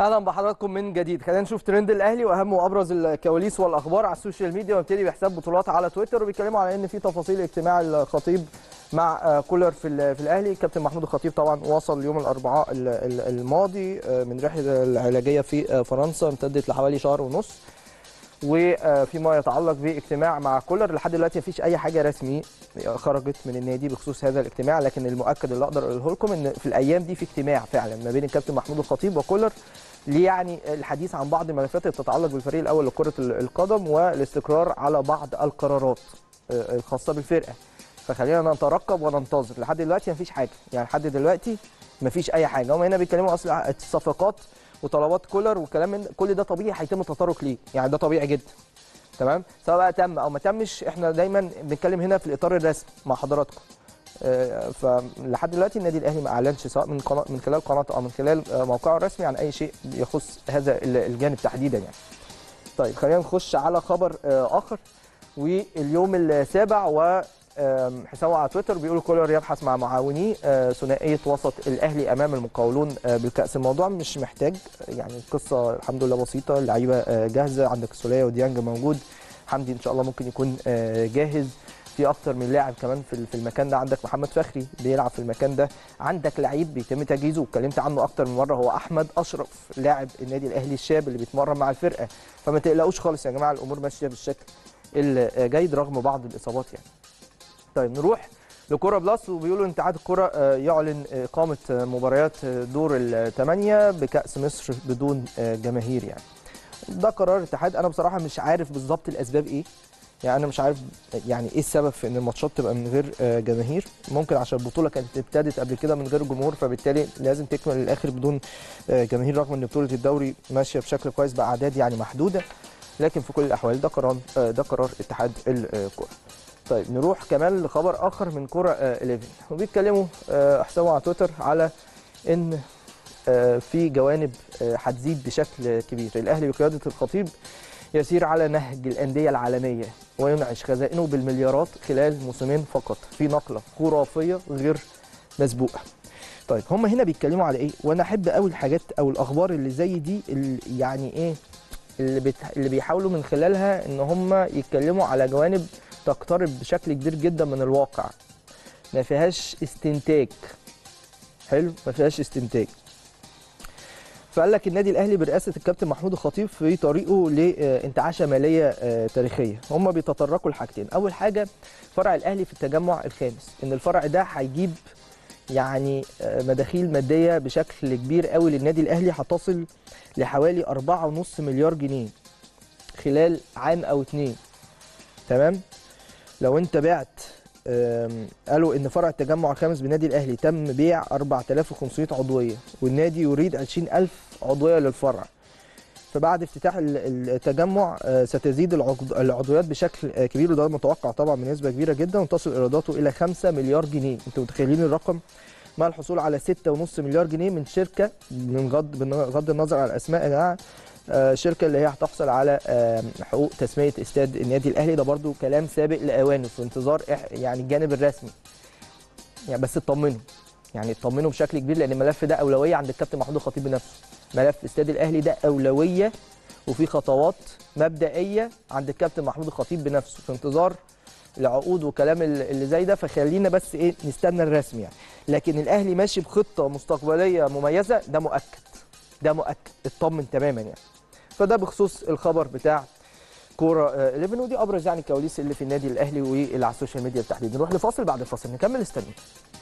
اهلا بحضراتكم من جديد خلينا نشوف ترند الاهلي واهم وابرز الكواليس والاخبار على السوشيال ميديا ونبتدي بحساب بطولات على تويتر وبيتكلموا على ان في تفاصيل اجتماع الخطيب مع كولر في ال- في الاهلي كابتن محمود الخطيب طبعا وصل يوم الاربعاء ال- ال- الماضي من رحله العلاجيه في فرنسا امتدت لحوالي شهر ونص وفيما يتعلق باجتماع مع كولر لحد دلوقتي مفيش اي حاجه رسمي خرجت من النادي بخصوص هذا الاجتماع لكن المؤكد اللي اقدر اقوله لكم ان في الايام دي في اجتماع فعلا ما بين الكابتن محمود الخطيب وكولر ليه يعني الحديث عن بعض الملفات اللي تتعلق بالفريق الاول لكره القدم والاستقرار على بعض القرارات الخاصه بالفرقه فخلينا نترقب وننتظر لحد دلوقتي مفيش حاجه يعني لحد دلوقتي مفيش اي حاجه هم هنا بيتكلموا اصلا الصفقات وطلبات كولر وكلام من كل ده طبيعي هيتم التطرق ليه يعني ده طبيعي جدا تمام سواء بقى تم او ما تمش احنا دايما بنتكلم هنا في الاطار الرسمي مع حضراتكم آه، فلحد دلوقتي النادي الاهلي ما اعلنش سواء من قناه من خلال قناته او من خلال آه، موقعه الرسمي عن اي شيء يخص هذا ال- الجانب تحديدا يعني طيب خلينا نخش على خبر آه، اخر واليوم السابع و آم، حسابه على تويتر بيقول كولر يبحث مع معاونيه آه، ثنائيه وسط الاهلي امام المقاولون آه، بالكاس الموضوع مش محتاج يعني القصه الحمد لله بسيطه اللعيبه آه، جاهزه عندك سوليه وديانج موجود حمدي ان شاء الله ممكن يكون آه، جاهز في اكتر من لاعب كمان في في المكان ده عندك محمد فخري بيلعب في المكان ده عندك لعيب بيتم تجهيزه واتكلمت عنه اكتر من مره هو احمد اشرف لاعب النادي الاهلي الشاب اللي بيتمرن مع الفرقه فما تقلقوش خالص يا جماعه الامور ماشيه بالشكل الجيد رغم بعض الاصابات يعني طيب نروح لكوره بلس وبيقولوا ان اتحاد الكره آه، يعلن اقامه آه، مباريات آه، دور الثمانيه بكاس مصر بدون آه، جماهير يعني ده قرار الاتحاد انا بصراحه مش عارف بالظبط الاسباب ايه يعني انا مش عارف يعني ايه السبب في ان الماتشات تبقى من غير آه، جماهير ممكن عشان البطوله كانت ابتدت قبل كده من غير جمهور فبالتالي لازم تكمل للاخر بدون آه، جماهير رغم ان بطوله الدوري ماشيه بشكل كويس باعداد يعني محدوده لكن في كل الاحوال ده قرار آه، ده قرار اتحاد الكره طيب نروح كمان لخبر اخر من كره آه، 11 وبيتكلموا آه، حسابهم على تويتر على ان آه، في جوانب آه، هتزيد بشكل كبير الاهلي بقياده الخطيب يسير على نهج الانديه العالميه وينعش خزائنه بالمليارات خلال موسمين فقط في نقله خرافيه غير مسبوقه طيب هم هنا بيتكلموا على ايه وانا احب قوي الحاجات او الاخبار اللي زي دي اللي يعني ايه اللي, بت... اللي بيحاولوا من خلالها ان هم يتكلموا على جوانب تقترب بشكل كبير جدا من الواقع ما فيهاش استنتاج حلو ما فيهاش استنتاج فقال لك النادي الاهلي برئاسه الكابتن محمود الخطيب في طريقه لانتعاشه ماليه آه، تاريخيه هم بيتطرقوا لحاجتين اول حاجه فرع الاهلي في التجمع الخامس ان الفرع ده هيجيب يعني آه، مداخيل ماديه بشكل كبير قوي للنادي الاهلي هتصل لحوالي 4.5 مليار جنيه خلال عام او اتنين تمام لو انت بعت آم، قالوا ان فرع التجمع الخامس بالنادي الاهلي تم بيع 4500 عضويه والنادي يريد 20000 عضويه للفرع فبعد افتتاح ال- التجمع آه، ستزيد العض- العضويات بشكل آه، كبير وده متوقع طبعا بنسبه كبيره جدا وتصل ايراداته الى 5 مليار جنيه انتوا متخيلين الرقم مع الحصول على 6.5 مليار جنيه من شركه من غض بغض النظر عن الاسماء يا جماعه آه، شركه اللي هي هتحصل على آه، حقوق تسميه استاد النادي الاهلي ده برضو كلام سابق لاوانه في انتظار إح- يعني الجانب الرسمي يعني بس اطمنوا يعني اطمنوا بشكل كبير لان الملف ده اولويه عند الكابتن محمود الخطيب بنفسه ملف استاد الاهلي ده اولويه وفي خطوات مبدئيه عند الكابتن محمود الخطيب بنفسه في انتظار العقود وكلام ال- اللي زي ده فخلينا بس ايه نستنى الرسمي يعني لكن الاهلي ماشي بخطه مستقبليه مميزه ده مؤكد ده مؤكد اطمن تماما يعني فده بخصوص الخبر بتاع كوره آه، 11 ودي ابرز يعني الكواليس اللي في النادي الاهلي واللي على السوشيال ميديا بالتحديد نروح لفاصل بعد الفاصل نكمل استنوا